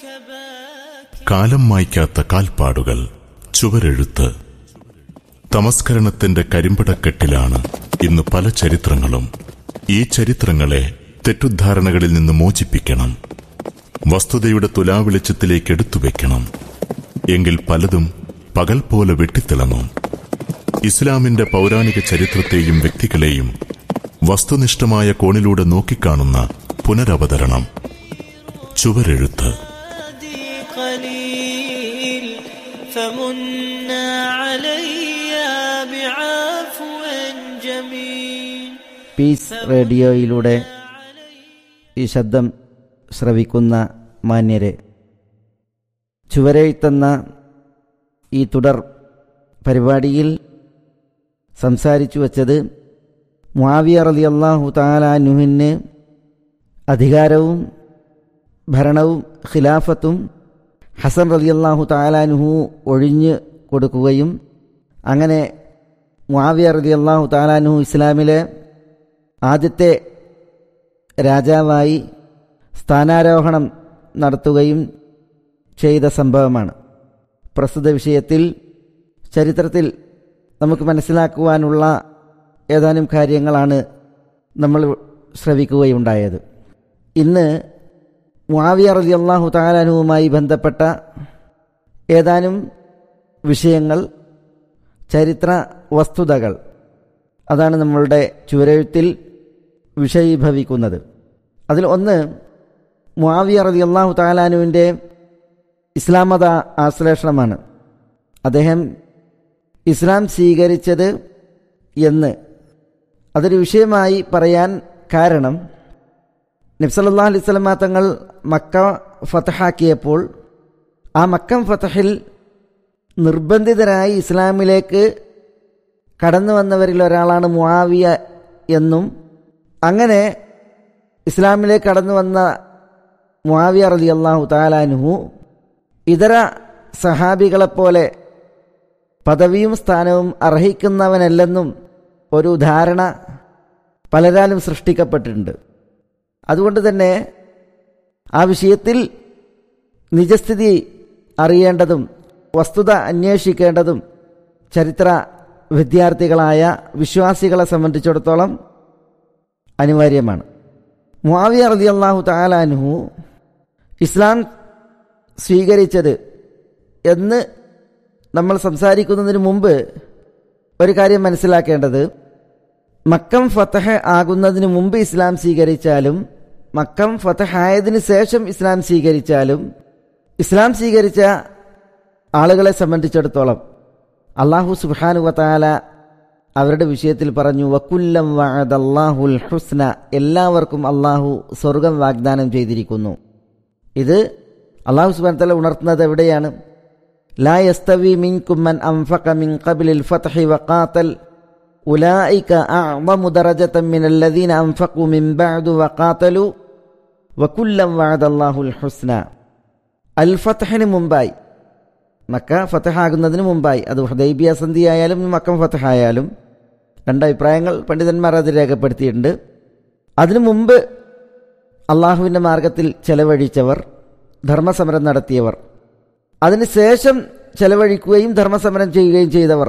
കാലം മായ്ക്കാത്ത കാൽപ്പാടുകൾ ചുവരെഴുത്ത് തമസ്കരണത്തിന്റെ കരിമ്പടക്കെട്ടിലാണ് ഇന്ന് പല ചരിത്രങ്ങളും ഈ ചരിത്രങ്ങളെ തെറ്റുദ്ധാരണകളിൽ നിന്ന് മോചിപ്പിക്കണം വസ്തുതയുടെ തുലാവെളിച്ചത്തിലേക്ക് എടുത്തുവെക്കണം എങ്കിൽ പലതും പകൽ പോലെ വെട്ടിത്തിളങ്ങും ഇസ്ലാമിന്റെ പൗരാണിക ചരിത്രത്തെയും വ്യക്തികളെയും വസ്തുനിഷ്ഠമായ കോണിലൂടെ നോക്കിക്കാണുന്ന പുനരവതരണം ചുവരെഴുത്ത് عادي قليل فمن علي بعفو جميل പീസ് റേഡിയോയിലൂടെ ഈ ശബ്ദം ശ്രവിക്കുന്ന മാന്യരെ ചുവരെഴുത്തുന്ന ഈ തുടർ പരിപാടിയിൽ സംസാരിച്ചു വച്ചത് മുആവിയ റളിയല്ലാഹു താലാനുഹിന് അധികാരവും ഭരണവും ഖിലാഫത്തും ഹസൻ റളിയല്ലാഹു താലാനുഹു ഒഴിഞ്ഞു കൊടുക്കുകയും അങ്ങനെ മുആവിയ റളിയല്ലാഹു താലാനുഹു ഇസ്ലാമിലെ ആദ്യത്തെ രാജാവായി സ്ഥാനാരോഹണം നടത്തുകയും ചെയ്ത സംഭവമാണ് പ്രസ്തുത വിഷയത്തിൽ ചരിത്രത്തിൽ നമുക്ക് മനസ്സിലാക്കുവാനുള്ള ഏതാനും കാര്യങ്ങളാണ് നമ്മൾ ശ്രവിക്കുകയുണ്ടായത് ഇന്ന് മുആവിയ റളിയല്ലാഹു താലാനുവുമായി ബന്ധപ്പെട്ട ഏതാനും വിഷയങ്ങൾ ചരിത്ര വസ്തുതകൾ അതാണ് നമ്മളുടെ ചുവരെഴുത്തിൽ വിഷയീഭവിക്കുന്നത് അതിൽ ഒന്ന് മുആവിയ റളിയല്ലാഹു താലാനുവിൻ്റെ ഇസ്ലാം മത ആശ്ലേഷണമാണ് അദ്ദേഹം ഇസ്ലാം സ്വീകരിച്ചത് എന്ന് അതൊരു വിഷയമായി പറയാൻ കാരണം നബ്സല്ലാ അലൈഹി സ്വലമ തങ്ങൾ മക്ക ഫതഹാക്കിയപ്പോൾ ആ മക്കം ഫതഹിൽ നിർബന്ധിതരായി ഇസ്ലാമിലേക്ക് കടന്നു വന്നവരിൽ ഒരാളാണ് മുആവിയ എന്നും അങ്ങനെ ഇസ്ലാമിലേക്ക് കടന്നു വന്ന മുആവിയ റലി അള്ളാഹു താലാനുഹു ഇതര സഹാബികളെപ്പോലെ പദവിയും സ്ഥാനവും അർഹിക്കുന്നവനല്ലെന്നും ഒരു ധാരണ പലരാലും സൃഷ്ടിക്കപ്പെട്ടിട്ടുണ്ട് അതുകൊണ്ട് തന്നെ ആ വിഷയത്തിൽ നിജസ്ഥിതി അറിയേണ്ടതും വസ്തുത അന്വേഷിക്കേണ്ടതും ചരിത്ര വിദ്യാർത്ഥികളായ വിശ്വാസികളെ സംബന്ധിച്ചിടത്തോളം അനിവാര്യമാണ് മുആവിയ റതി അള്ളാഹു താലാനുഹു ഇസ്ലാം സ്വീകരിച്ചത് എന്ന് നമ്മൾ സംസാരിക്കുന്നതിന് മുമ്പ് ഒരു കാര്യം മനസ്സിലാക്കേണ്ടത് മക്കം ഫതഹ ആകുന്നതിന് മുമ്പ് ഇസ്ലാം സ്വീകരിച്ചാലും മക്കം ഫതഹ ആയതിനു ശേഷം ഇസ്ലാം സ്വീകരിച്ചാലും ഇസ്ലാം സ്വീകരിച്ച ആളുകളെ സംബന്ധിച്ചിടത്തോളം അള്ളാഹു സുബാനുവത്താല അവരുടെ വിഷയത്തിൽ പറഞ്ഞു വക്കുല്ലം വഅദല്ലാഹുൽ ഹുസ്ന എല്ലാവർക്കും അള്ളാഹു സ്വർഗം വാഗ്ദാനം ചെയ്തിരിക്കുന്നു ഇത് അള്ളാഹു സുബാൻ തല ഉണർത്തുന്നത് എവിടെയാണ് ലാ യസ്തവി മിൻകും മൻ അൻഫഖ മിൻ ഖബ്ലിൽ ഫത്ഹി വഖാതൽ ഉലൈക അഅ്ളമു ദറജതൻ മിനൽ ലദീന അൻഫഖു മിൻ ബഅദു വഖാതലു വകുല്ലം വഅദല്ലാഹുൽ ഹുസ്ന അൽ ഫത്ഹിന് മുമ്പായി മക്ക ഫതഹാകുന്നതിന് മുമ്പായി അത് ഹുദൈബിയ സന്ധി ആയാലും മക്കം ഫതഹായാലും രണ്ടഭിപ്രായങ്ങൾ പണ്ഡിതന്മാർ അത് രേഖപ്പെടുത്തിയിട്ടുണ്ട് അതിനു മുമ്പ് അള്ളാഹുവിൻ്റെ മാർഗത്തിൽ ചെലവഴിച്ചവർ ധർമ്മസമരം നടത്തിയവർ അതിനുശേഷം ചെലവഴിക്കുകയും ധർമ്മസമരം ചെയ്യുകയും ചെയ്തവർ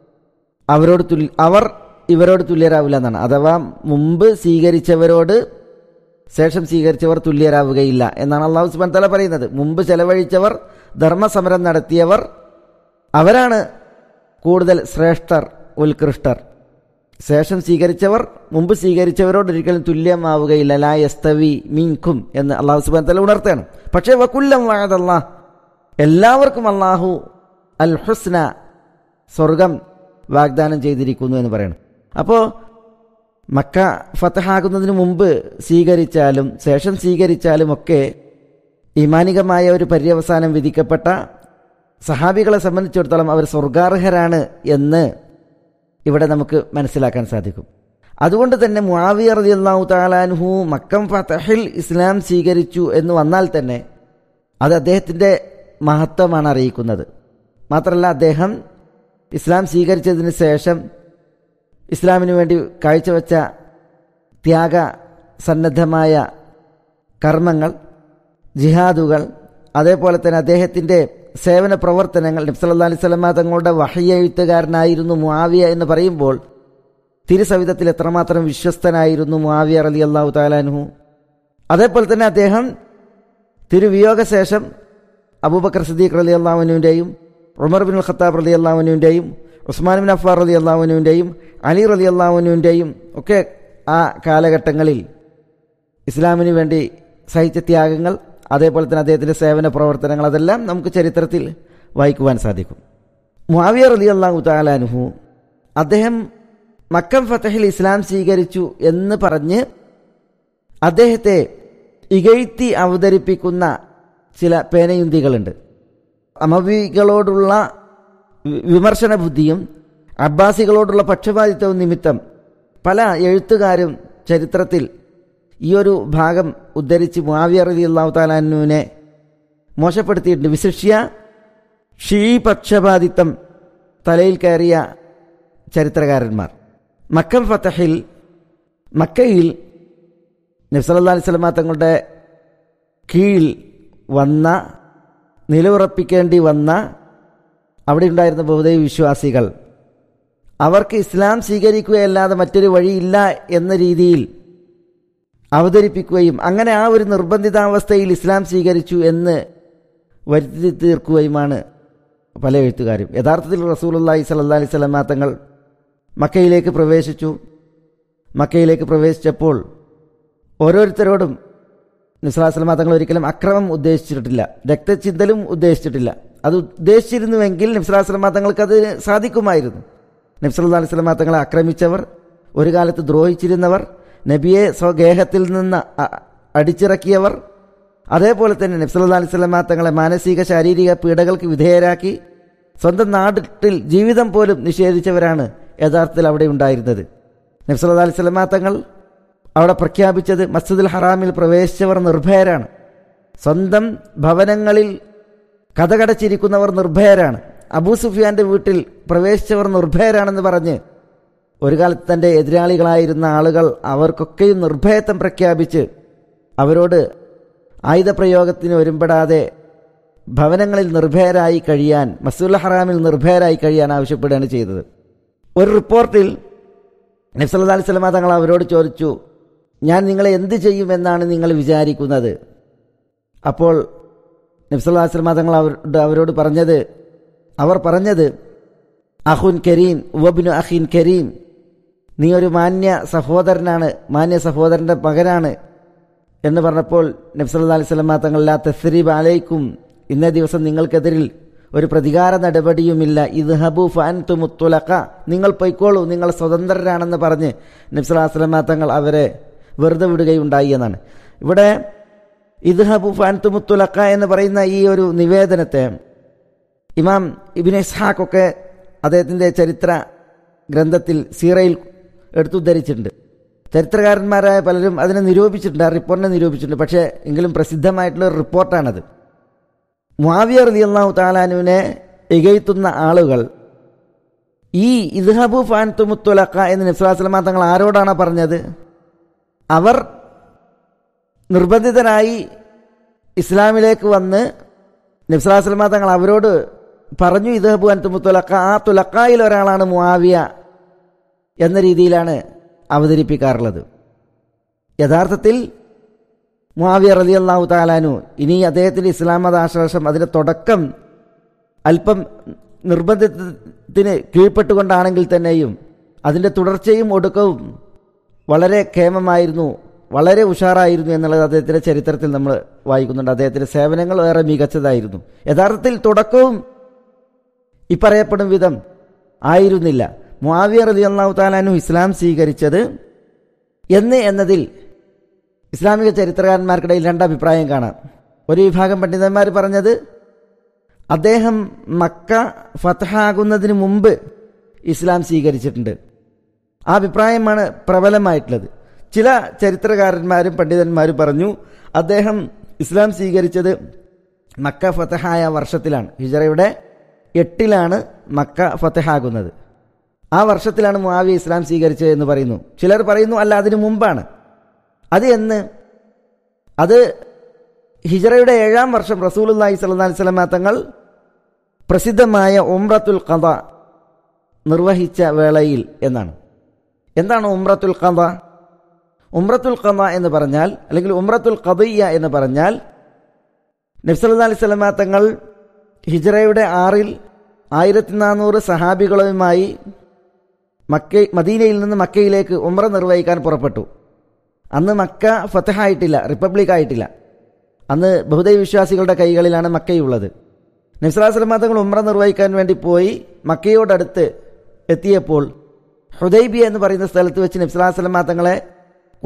അവരോട് തുല്യ അവർ ഇവരോട് തുല്യരാവില്ല എന്നാണ് അഥവാ മുമ്പ് സ്വീകരിച്ചവരോട് ശേഷം സ്വീകരിച്ചവർ തുല്യരാവുകയില്ല എന്നാണ് അള്ളാഹു സുബാൻ തല പറയുന്നത് മുമ്പ് ചെലവഴിച്ചവർ ധർമ്മസമരം നടത്തിയവർ അവരാണ് കൂടുതൽ ശ്രേഷ്ഠർ ഉത്കൃഷ്ടർ ശേഷം സ്വീകരിച്ചവർ മുമ്പ് സ്വീകരിച്ചവരോട് ഒരിക്കലും തുല്യമാവുകയില്ല ലാ യസ്തവി മീൻഖും എന്ന് അള്ളാഹു സുബാൻ തല ഉണർത്തുകയാണ് പക്ഷേ വക്കുല്ലം വാഴതല്ലാ എല്ലാവർക്കും അള്ളാഹു അൽ ഹുസ്ന സ്വർഗം വാഗ്ദാനം ചെയ്തിരിക്കുന്നു എന്ന് പറയണം അപ്പോൾ മക്ക ഫതഹാകുന്നതിന് മുമ്പ് സ്വീകരിച്ചാലും ശേഷം സ്വീകരിച്ചാലും ഒക്കെ ഈമാനികമായ ഒരു പര്യവസാനം വിധിക്കപ്പെട്ട സഹാബികളെ സംബന്ധിച്ചിടത്തോളം അവർ സ്വർഗാർഹരാണ് എന്ന് ഇവിടെ നമുക്ക് മനസ്സിലാക്കാൻ സാധിക്കും അതുകൊണ്ട് തന്നെ മുആവിയ റളിയല്ലാഹു താലാൻഹു മക്കം ഫതഹിൽ ഇസ്ലാം സ്വീകരിച്ചു എന്ന് വന്നാൽ തന്നെ അത് അദ്ദേഹത്തിൻ്റെ മഹത്വമാണ് അറിയിക്കുന്നത് മാത്രമല്ല അദ്ദേഹം ഇസ്ലാം സ്വീകരിച്ചതിന് ശേഷം ഇസ്ലാമിന് വേണ്ടി കാഴ്ചവെച്ച ത്യാഗ സന്നദ്ധമായ കർമ്മങ്ങൾ ജിഹാദുകൾ അതേപോലെ തന്നെ അദ്ദേഹത്തിൻ്റെ സേവന പ്രവർത്തനങ്ങൾ നബ്സല്ലാ അലൈഹി സ്വലമ തങ്ങളുടെ വഹയെഴുത്തുകാരനായിരുന്നു മുആവിയ എന്ന് പറയുമ്പോൾ തിരുസവിധത്തിൽ എത്രമാത്രം വിശ്വസ്തനായിരുന്നു മുആവിയ റലി അള്ളാഹു താലാൻഹു അതേപോലെ തന്നെ അദ്ദേഹം തിരുവിയോഗശേഷം അബൂബക്കർ സദീഖ് റലി അള്ളാഹുവിൻ്റെയും ഉമർ ബിൻ ഖത്താബ് റലി അള്ളാഹുവിൻ്റെയും ഉസ്മാൻ ബിൻ അഫാർ റലി അള്ളാഹുവിൻ്റെയും അലി റലി അള്ളാഹുവിൻ്റെയും ഒക്കെ ആ കാലഘട്ടങ്ങളിൽ ഇസ്ലാമിന് വേണ്ടി സഹിച്ച ത്യാഗങ്ങൾ അതേപോലെ തന്നെ അദ്ദേഹത്തിൻ്റെ സേവന പ്രവർത്തനങ്ങൾ അതെല്ലാം നമുക്ക് ചരിത്രത്തിൽ വായിക്കുവാൻ സാധിക്കും മുാവിയ റലി അള്ളാഹു താലാനുഹു അദ്ദേഹം മക്കം ഫത്തഹിൽ ഇസ്ലാം സ്വീകരിച്ചു എന്ന് പറഞ്ഞ് അദ്ദേഹത്തെ ഇകഴ്ത്തി അവതരിപ്പിക്കുന്ന ചില പേനയുന്തികളുണ്ട് അമവികളോടുള്ള വി- വിമർശന ബുദ്ധിയും അബ്ബാസികളോടുള്ള പക്ഷപാതിത്വവും നിമിത്തം പല എഴുത്തുകാരും ചരിത്രത്തിൽ ഈ ഒരു ഭാഗം ഉദ്ധരിച്ച് മുആവിയ റലി അള്ളാഹു താലാനുവിനെ മോശപ്പെടുത്തിയിട്ടുണ്ട് വിശിഷ്യ ഷീ പക്ഷപാതിത്വം തലയിൽ കയറിയ ചരിത്രകാരന്മാർ മക്കം ഫത്തഹിൽ മക്കയിൽ നബ്സല്ലാ അലൈഹി സ്വലമ തങ്ങളുടെ കീഴിൽ വന്ന നിലയുറപ്പിക്കേണ്ടി വന്ന അവിടെ ഉണ്ടായിരുന്ന ബഹുദൈവ വിശ്വാസികൾ അവർക്ക് ഇസ്ലാം സ്വീകരിക്കുകയല്ലാതെ മറ്റൊരു വഴിയില്ല എന്ന രീതിയിൽ അവതരിപ്പിക്കുകയും അങ്ങനെ ആ ഒരു നിർബന്ധിതാവസ്ഥയിൽ ഇസ്ലാം സ്വീകരിച്ചു എന്ന് വരുത്തി തീർക്കുകയുമാണ് പല എഴുത്തുകാരും യഥാർത്ഥത്തിൽ റസൂലുള്ളാഹി സ്വല്ലല്ലാഹി അലൈഹി വസല്ലമ തങ്ങൾ മക്കയിലേക്ക് പ്രവേശിച്ചു മക്കയിലേക്ക് പ്രവേശിച്ചപ്പോൾ ഓരോരുത്തരോടും നിസ്ലാസ്ലമ തങ്ങൾ ഒരിക്കലും അക്രമം ഉദ്ദേശിച്ചിട്ടില്ല രക്തചിന്തലും ഉദ്ദേശിച്ചിട്ടില്ല അത് ഉദ്ദേശിച്ചിരുന്നുവെങ്കിൽ നിസ്ലാസ്ലമ തങ്ങൾക്ക് അത് സാധിക്കുമായിരുന്നു നബ്സല്ലാ അലൈഹി സ്വലമ തങ്ങളെ ആക്രമിച്ചവർ ഒരു കാലത്ത് ദ്രോഹിച്ചിരുന്നവർ നബിയെ സ്വഗേഹത്തിൽ നിന്ന് അ- അടിച്ചിറക്കിയവർ അതേപോലെ തന്നെ നബ്സല്ലാ അലൈഹി സ്വലമ തങ്ങളെ മാനസിക ശാരീരിക പീഡകൾക്ക് വിധേയരാക്കി സ്വന്തം നാട്ടിൽ ജീവിതം പോലും നിഷേധിച്ചവരാണ് യഥാർത്ഥത്തിൽ അവിടെ ഉണ്ടായിരുന്നത് നബ്സല്ലാ അലൈഹി സ്വലമ തങ്ങൾ അവിടെ പ്രഖ്യാപിച്ചത് മസ്ജിദുൽ ഹറാമിൽ പ്രവേശിച്ചവർ നിർഭയരാണ് സ്വന്തം ഭവനങ്ങളിൽ കഥകടച്ചിരിക്കുന്നവർ നിർഭയരാണ് അബൂ സുഫിയാന്റെ വീട്ടിൽ പ്രവേശിച്ചവർ നിർഭയരാണെന്ന് പറഞ്ഞ് ഒരു കാലത്ത് തൻ്റെ എതിരാളികളായിരുന്ന ആളുകൾ അവർക്കൊക്കെയും നിർഭയത്വം പ്രഖ്യാപിച്ച് അവരോട് ആയുധപ്രയോഗത്തിന് ഒരുമ്പെടാതെ ഭവനങ്ങളിൽ നിർഭയരായി കഴിയാൻ മസൂൽ ഹറാമിൽ നിർഭയരായി കഴിയാൻ ആവശ്യപ്പെടുകയാണ് ചെയ്തത് ഒരു റിപ്പോർട്ടിൽ നബ്സല്ലാ അലൈഹി സ്വലമ തങ്ങൾ അവരോട് ചോദിച്ചു ഞാൻ നിങ്ങളെ എന്ത് ചെയ്യുമെന്നാണ് നിങ്ങൾ വിചാരിക്കുന്നത് അപ്പോൾ നബ്സല്ലാ അലൈഹി സ്വലമ തങ്ങൾ അവരോട് അവരോട് പറഞ്ഞത് അവർ പറഞ്ഞത് അഹുൻ കരീം ഉവബിനു അഹീൻ കരീം നീ ഒരു മാന്യ സഹോദരനാണ് മാന്യ സഹോദരൻ്റെ മകനാണ് എന്ന് പറഞ്ഞപ്പോൾ നബ്സല്ലാ അലൈഹി സ്വലമ തങ്ങള തസ്രീബ് അലൈക്കും ഇന്നേ ദിവസം നിങ്ങൾക്കെതിരിൽ ഒരു പ്രതികാര നടപടിയുമില്ല ഇത് ഹബു ഫാൻ തുമുത്തുലക്ക നിങ്ങൾ പൊയ്ക്കോളൂ നിങ്ങൾ സ്വതന്ത്രരാണെന്ന് പറഞ്ഞ് നബ്സല്ലാ സ്വലമ തങ്ങൾ അവരെ വെറുതെ വിടുകയുണ്ടായി എന്നാണ് ഇവിടെ ഇത് ഹബു ഫാൻ തുമുത്തുലക്ക എന്ന് പറയുന്ന ഈ ഒരു നിവേദനത്തെ ഇമാം ഇബിൻ ഇസ്ഹാഖൊക്കെ അദ്ദേഹത്തിൻ്റെ ചരിത്ര ഗ്രന്ഥത്തിൽ സീറയിൽ എടുത്തുദ്ധരിച്ചിട്ടുണ്ട് ചരിത്രകാരന്മാരായ പലരും അതിനെ നിരൂപിച്ചിട്ടുണ്ട് ആ റിപ്പോർട്ടിനെ നിരൂപിച്ചിട്ടുണ്ട് പക്ഷേ എങ്കിലും പ്രസിദ്ധമായിട്ടുള്ള ഒരു റിപ്പോർട്ടാണത് മുആവിയ റളിയല്ലാഹു താലാനുവിനെ ഇകഴ്ത്തുന്ന ആളുകൾ ഈ ഇദ്ഹബു ഫാൻ തുമുത്തുലക്ക എന്ന് നബ്സുലാസ്ലമ തങ്ങൾ ആരോടാണ് പറഞ്ഞത് അവർ നിർബന്ധിതരായി ഇസ്ലാമിലേക്ക് വന്ന് നബ്സുലാസ്ലമ തങ്ങൾ അവരോട് പറഞ്ഞു ഇദ്ഹബു അൻ തുമുത്തുലക്ക ആ തുലക്കായിൽ ഒരാളാണ് മുആവിയ എന്ന രീതിയിലാണ് അവതരിപ്പിക്കാറുള്ളത് യഥാർത്ഥത്തിൽ മുആവിയ റലി അള്ളാഹു താലാനു ഇനി അദ്ദേഹത്തിൻ്റെ ഇസ്ലാം മതാശ്വാസം അതിൻ്റെ തുടക്കം അല്പം നിർബന്ധത്തിന് കീഴ്പ്പെട്ടുകൊണ്ടാണെങ്കിൽ തന്നെയും അതിൻ്റെ തുടർച്ചയും ഒടുക്കവും വളരെ ക്ഷേമമായിരുന്നു വളരെ ഉഷാറായിരുന്നു എന്നുള്ളത് അദ്ദേഹത്തിൻ്റെ ചരിത്രത്തിൽ നമ്മൾ വായിക്കുന്നുണ്ട് അദ്ദേഹത്തിൻ്റെ സേവനങ്ങൾ ഏറെ മികച്ചതായിരുന്നു യഥാർത്ഥത്തിൽ തുടക്കവും ഇപ്പറയപ്പെടും വിധം ആയിരുന്നില്ല മുആവിയ റലി അള്ളാഹു താലാനു ഇസ്ലാം സ്വീകരിച്ചത് എന്ന് എന്നതിൽ ഇസ്ലാമിക ചരിത്രകാരന്മാർക്കിടയിൽ രണ്ടഭിപ്രായം കാണാം ഒരു വിഭാഗം പണ്ഡിതന്മാർ പറഞ്ഞത് അദ്ദേഹം മക്ക ഫതഹാകുന്നതിന് മുമ്പ് ഇസ്ലാം സ്വീകരിച്ചിട്ടുണ്ട് ആ അഭിപ്രായമാണ് പ്രബലമായിട്ടുള്ളത് ചില ചരിത്രകാരന്മാരും പണ്ഡിതന്മാരും പറഞ്ഞു അദ്ദേഹം ഇസ്ലാം സ്വീകരിച്ചത് മക്ക ഫതഹായ വർഷത്തിലാണ് ഹിജറയുടെ എട്ടിലാണ് മക്ക ഫതഹാകുന്നത് ആ വർഷത്തിലാണ് മുആവിയ ഇസ്ലാം സ്വീകരിച്ചത് എന്ന് പറയുന്നു ചിലർ പറയുന്നു അല്ല അതിനു മുമ്പാണ് അത് എന്ന് അത് ഹിജറയുടെ ഏഴാം വർഷം റസൂലുല്ലാഹി സ്വല്ലല്ലാഹി അലൈഹി വസല്ലമ തങ്ങൾ പ്രസിദ്ധമായ ഉംറത്തുൽ ഖദ നിർവഹിച്ച വേളയിൽ എന്നാണ് എന്താണ് ഉംറത്തുൽ ഖദ ഉംറത്തുൽ ഖദ എന്ന് പറഞ്ഞാൽ അല്ലെങ്കിൽ ഉംറത്തുൽ ഖദിയ എന്ന് പറഞ്ഞാൽ നബ്സല്ലാ അലൈഹി സ്വലമ തങ്ങൾ ഹിജറയുടെ ആറിൽ ആയിരത്തി നാനൂറ് സഹാബികളുമായി മക്ക മദീനയിൽ നിന്ന് മക്കയിലേക്ക് ഉംറ നിർവഹിക്കാൻ പുറപ്പെട്ടു അന്ന് മക്ക ഫത്തഹായിട്ടില്ല റിപ്പബ്ലിക് ആയിട്ടില്ല അന്ന് ബഹുദൈവ വിശ്വാസികളുടെ കൈകളിലാണ് മക്കയുള്ളത് നബ്സലാസ്ലമ തങ്ങൾ ഉംറ നിർവഹിക്കാൻ വേണ്ടി പോയി മക്കയോടടുത്ത് എത്തിയപ്പോൾ ഹുദൈബിയ എന്ന് പറയുന്ന സ്ഥലത്ത് വെച്ച് നബ്സലാസ്ലമ തങ്ങളെ